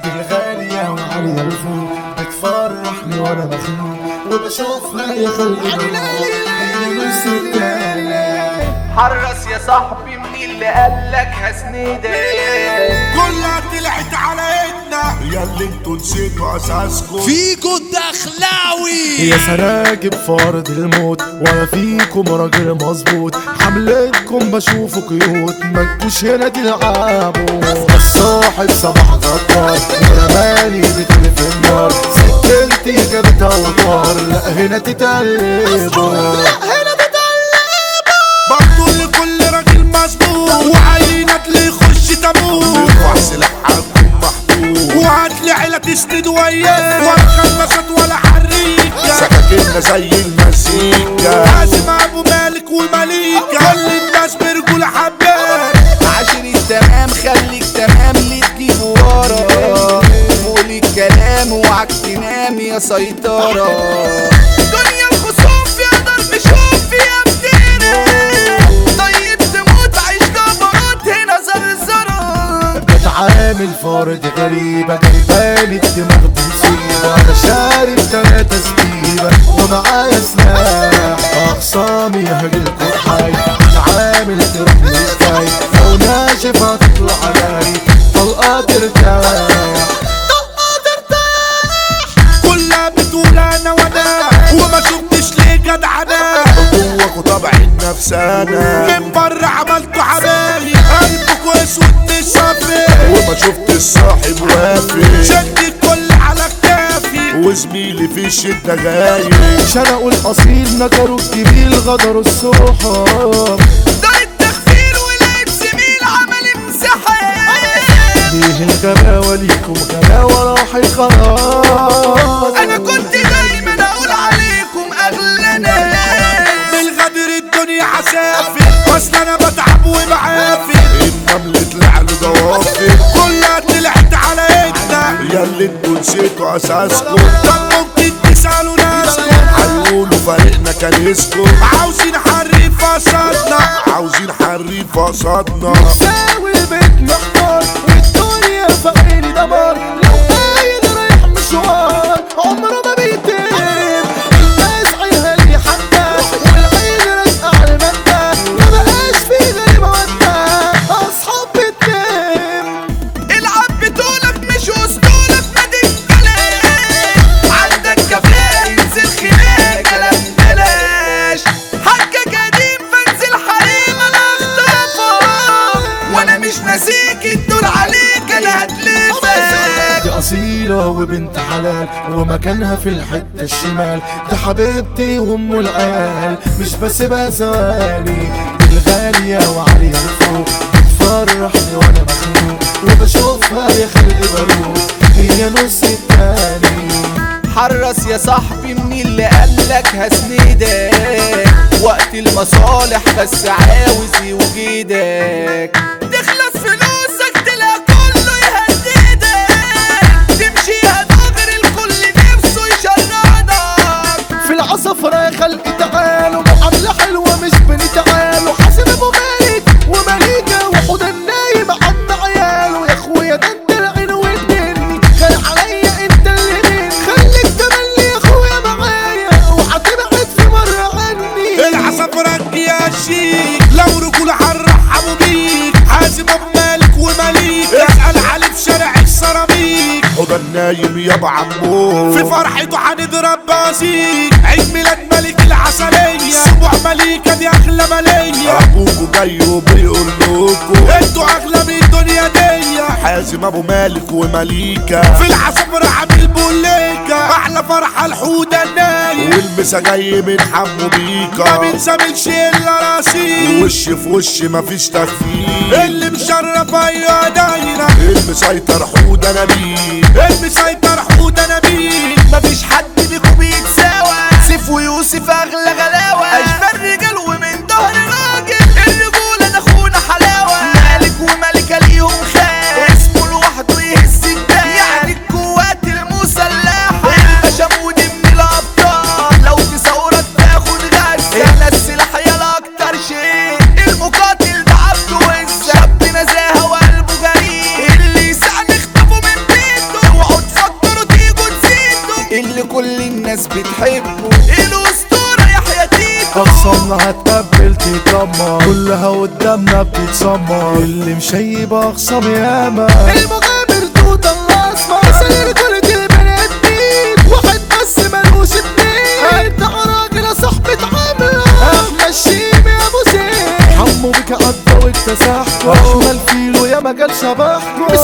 دي الغالية وعليا الفوق بتفرحني وانا مخنوق وبشوفها يا خلقي هي نص التاني حرص يا صاحبي من اللي قالك هسندك كلها طلعت على ايدنا يا اللي انتوا نسيتوا اساسكم فيكو الدخلاوي يا سراجب في ارض الموت ولا فيكم راجل مظبوط حملتكم بشوفه قيود مالكوش هنا تلعبوا الصاحب صباح غدار ورماني بتلي في النار سكنتي جابتها وطار لا هنا تتقلبوا برضو لكل راجل مظبوط وعينك اللي يخش تموت ارفع سلاحكم محبوب وهات لي عيلة تسند وياك ولا خلصت ولا حريكة سكاكيننا زي المزيكا لازم ابو مالك ومليكة كل الناس برجولة حباك عشان التمام خليك تمام اللي تجيب ورا قول الكلام وعك تنام يا سيطرة دنيا الخصوم فيها ضرب شوف فيها بتيرة طيب تموت عيش جبروت هنا زرزرة بتعامل فرد غريبة جايباني الدماغ بمصيبة أنا شارب تلاتة سبيبة ومعايا سلاح أخصامي هجيلكوا حي عامل ترمي ازاي لو ناشف هتطلع علي طلقة ترتاح كلها بتقول انا وانا وما شفتش ليه جدعنا جواكوا طبع النفسانة من بره عملتوا حبايب قلبكوا اسود مش صافي وما شفت الصاحب وافي شد الكل على كتافي وزميلي في الشدة غايب شنقوا الأصيل نكروا الجميل غدروا الصحاب ده التخفير ولقيت زميل عمل انسحاب ليه الغباوة ليكم غباوة راحت خلاص انا كنت دايما اقول عليكم اغلى ناس بالغدر الدنيا حسافي اصل انا بتعب وبعافي النمل طلع له ضوافي كلها طلعت على ايدنا يا اللي انتوا نسيتوا اساسكم طب ممكن تسالوا ناسكم هيقولوا فريقنا كان يسكت عاوزين حريف قصادنا عاوزين حريف قصادنا ساوي البيت محتار والدنيا فقيري دمار لو قايد رايح مشوار عمره ما بيتم الناس عينها لي حتى والعين رزقة على المادة ما بقاش في غير مودة أصحاب بتنام العب بطولك مش اسطولك ما تتكلم عندك كفايه انزل خناق كلام بلاش حقك قديم فانزل حريم انا اخطفك وانا مش ناسيك الدور عليك انا هتلفك دي أصيلة وبنت حلال ومكانها في الحتة الشمال دي حبيبتي وأم العيال مش بس بزوالي دي الغالية وعليا الفوق بتفرحني وأنا مخنوق وبشوفها يا خلقي بروق هي نص التاني حرص يا صاحبي من اللي قالك هسندك وقت المصالح بس عاوز يوجدك تخلص فلوسك تلاقي كله يهددك تمشيها دغري الكل نفسه يشردك في العصفرة يا خلقي تعالوا معاملة حلوة مش بني تعالوا حاسب ابو مالك ومليكة وحود النايم عم عياله يا اخويا ده انت العين والجن خلي عليا انت اللي مين خليك تملي يا اخويا معايا وهتبعد في مرة عني العصفرة يا شيك لو رجولة هنرحبوا بيك حازم ابو مالك ومليك اسأل علي في شارع السيراميك هدى النايم يابا عمو في فرحته هنضرب بازيك عيد ميلاد ملك العسلية سبوع مليكة دي أغلى مالية أبوكوا جاي وبيقول لكم انتوا أغلى من الدنيا دي حازم أبو مالك ومليكة في العصفرة عامل بوليكة أحلى فرحة الحودة النايم والمسا جاي من حمو بيكا ما بنساملش إلا راسي وش في وش مفيش تخفيف اللي مشرف أيوة دايرة المسيطر حودة نبيل المسيطر حودة نبيل مفيش حد بيكو بيتساوى سيف ويوسف اغلى غلاوة اشبال رجال ومن ظهر راجل الرجولة ده اخونا حلاوة مالك وملكة ليهم خان اسمه لوحده يهز الدم يعني القوات المسلحة الباشا مودي من الابطال لو في ثورة تاخد غزة احنا السلاح يلا اكتر شيء المقاتل ده عبده وزة شاب نزاهة وقلبه جريء اللي يسعني اخطفه من بيته الناس بتحبه الاسطورة يحيى تيتو أخصامنا هتقبل تتدمر كلها قدامنا بتتسمر اللي مشيب أخصام ياما المغامر توت الأسمر سير كل البنات مين واحد بس ملوش اتنين انت راجل يا صاحبي عاملة احنا الشيم يا ابو زين حمو بك قضى واكتسحكوا احمل فيلو يا مجال شبحكوا